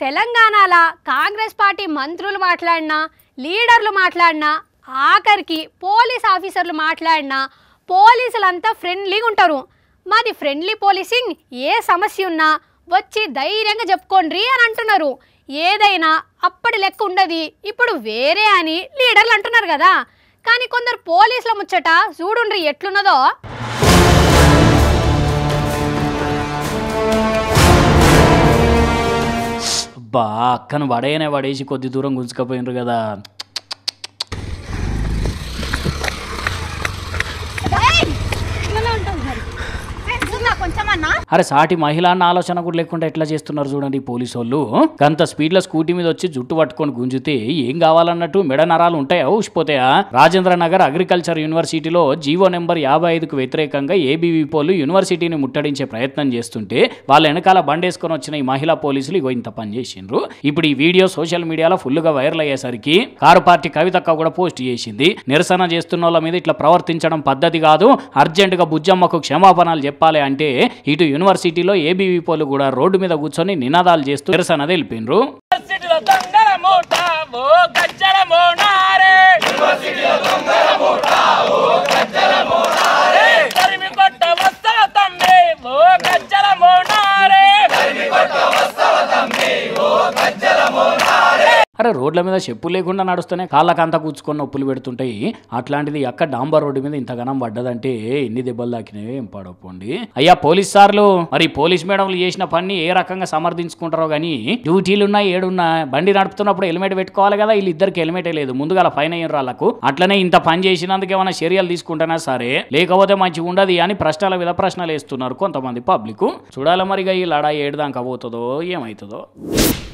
తెలంగాణలో కాంగ్రెస్ పార్టీ మంత్రులు మాట్లాడినా లీడర్లు మాట్లాడినా ఆఖరికి పోలీస్ ఆఫీసర్లు మాట్లాడినా పోలీసులంతా ఫ్రెండ్లీగా ఉంటారు మాది ఫ్రెండ్లీ పోలీసింగ్ ఏ సమస్య ఉన్నా వచ్చి ధైర్యంగా చెప్పుకోండి అని అంటున్నారు ఏదైనా అప్పటి లెక్క ఉండదు ఇప్పుడు వేరే అని లీడర్లు అంటున్నారు కదా కానీ కొందరు పోలీసుల ముచ్చట చూడుండ్రి ఎట్లున్నదో అబ్బా అక్కను వడేనే పడేసి కొద్ది దూరం గుంజుకపోయినరు కదా కొంచెమన్నా అరే సాటి మహిళ అన్న ఆలోచన కూడా లేకుండా ఎట్లా చేస్తున్నారు చూడండి ఈ పోలీసు వాళ్ళు గంత స్పీడ్ లో స్కూటీ మీద వచ్చి జుట్టు పట్టుకొని గుంజితే ఏం కావాలన్నట్టు మెడ నరాలు ఉంటాయా ఊసిపోతాయా రాజేంద్ర నగర్ అగ్రికల్చర్ యూనివర్సిటీలో జీవో నెంబర్ యాభై ఐదుకు వ్యతిరేకంగా ఏబీవీ పోలు యూనివర్సిటీని ముట్టడించే ప్రయత్నం చేస్తుంటే వాళ్ళ వెనకాల బండేసుకొని వచ్చిన ఈ మహిళా పోలీసులు ఇగో ఇంత పని చేసిండ్రు ఇప్పుడు ఈ వీడియో సోషల్ మీడియాలో ఫుల్ గా వైరల్ అయ్యేసరికి కారు పార్టీ కవితక్క కూడా పోస్ట్ చేసింది నిరసన చేస్తున్న వాళ్ళ మీద ఇట్లా ప్రవర్తించడం పద్ధతి కాదు అర్జెంట్ గా బుజ్జమ్మకు క్షమాపణలు చెప్పాలి అంటే ఇటు యూనివర్సిటీలో ఏబీవీ పోలు కూడా రోడ్డు మీద కూర్చొని నినాదాలు చేస్తూ నిరసన తెలిపిండ్రు యూనివర్సిటీలో దొంగల మూట ఓ గజ్జల మోనారే తరిమి కొట్ట వస్తా తమ్మి ఓ గజ్జల మోనారే అరే రోడ్ల మీద చెప్పులు లేకుండా నడుస్తూనే కాళ్ళకంతా కూర్చుకొని నొప్పులు పెడుతుంటాయి అట్లాంటిది అక్క డాంబర్ రోడ్డు మీద ఇంతగానం పడ్డదంటే ఎన్ని దెబ్బలు తాకినవి ఏం పడపోండి అయ్యా పోలీస్ సార్లు మరి పోలీస్ మేడంలు చేసిన పని ఏ రకంగా సమర్థించుకుంటారో గానీ డ్యూటీలు ఉన్నాయి ఏడున్నా బండి నడుపుతున్నప్పుడు హెల్మెట్ పెట్టుకోవాలి కదా వీళ్ళు ఇద్దరికి హెల్మెటే లేదు ముందుగా ఫైన్ అయ్యారు వాళ్ళకు అట్లనే ఇంత పని చేసినందుకు ఏమైనా చర్యలు తీసుకుంటున్నా సరే లేకపోతే మంచిగా ఉండదు అని ప్రశ్నల మీద ప్రశ్నలు వేస్తున్నారు కొంతమంది పబ్లిక్ చూడాలి మరిగా ఈ లడా ఏడుదాకా పోతుందో ఏమవుతుందో